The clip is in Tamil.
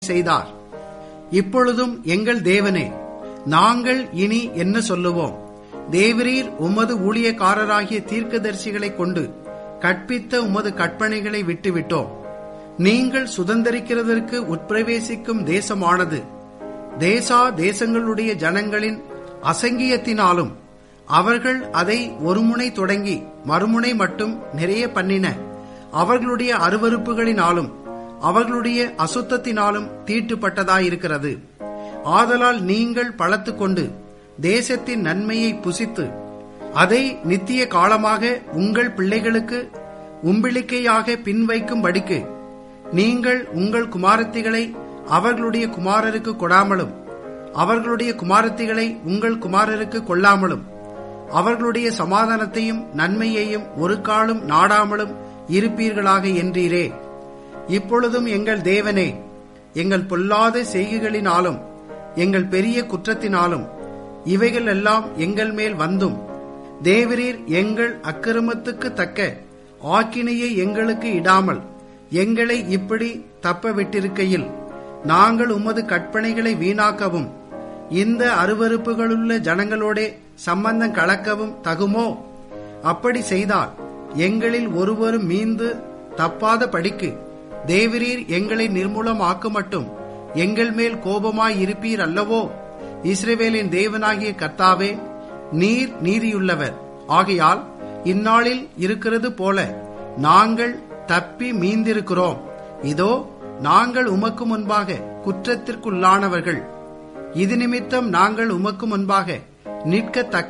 செய்தார் இப்பொழுதும் எங்கள் தேவனே நாங்கள் இனி என்ன சொல்லுவோம் தேவரீர் உமது ஊழியக்காரராகிய தீர்க்கதரிசிகளைக் கொண்டு கற்பித்த உமது கற்பனைகளை விட்டுவிட்டோம் நீங்கள் சுதந்திரிக்கிறதற்கு உட்பிரவேசிக்கும் தேசமானது தேசா தேசங்களுடைய ஜனங்களின் அசங்கியத்தினாலும் அவர்கள் அதை ஒருமுனை தொடங்கி மறுமுனை மட்டும் நிறைய பண்ணின அவர்களுடைய அருவருப்புகளினாலும் அவர்களுடைய அசுத்தத்தினாலும் தீட்டுப்பட்டதாயிருக்கிறது ஆதலால் நீங்கள் பழத்து கொண்டு தேசத்தின் நன்மையை புசித்து அதை நித்திய காலமாக உங்கள் பிள்ளைகளுக்கு உம்பிளிக்கையாக பின்வைக்கும்படிக்கு நீங்கள் உங்கள் குமாரத்திகளை அவர்களுடைய குமாரருக்கு கொடாமலும் அவர்களுடைய குமாரத்திகளை உங்கள் குமாரருக்கு கொள்ளாமலும் அவர்களுடைய சமாதானத்தையும் நன்மையையும் ஒரு காலம் நாடாமலும் இருப்பீர்களாக என்றீரே இப்பொழுதும் எங்கள் தேவனே எங்கள் பொல்லாத செய்கைகளினாலும் எங்கள் பெரிய குற்றத்தினாலும் இவைகள் எல்லாம் எங்கள் மேல் வந்தும் தேவரீர் எங்கள் அக்கிரமத்துக்கு தக்க ஆக்கினையை எங்களுக்கு இடாமல் எங்களை இப்படி தப்ப விட்டிருக்கையில் நாங்கள் உமது கற்பனைகளை வீணாக்கவும் இந்த அருவறுப்புகளுள்ள ஜனங்களோடே சம்பந்தம் கலக்கவும் தகுமோ அப்படி செய்தால் எங்களில் ஒருவரும் மீந்து தப்பாத படிக்கு தேவரீர் எங்களை நிர்மூலமாக்க மட்டும் எங்கள் மேல் கோபமாய் இருப்பீர் அல்லவோ இஸ்ரேவேலின் தேவனாகிய கர்த்தாவே நீர் நீதியுள்ளவர் ஆகையால் இந்நாளில் இருக்கிறது போல நாங்கள் தப்பி மீந்திருக்கிறோம் இதோ நாங்கள் உமக்கு முன்பாக குற்றத்திற்குள்ளானவர்கள் இது நிமித்தம் நாங்கள் உமக்கு முன்பாக நிற்கத்தக்க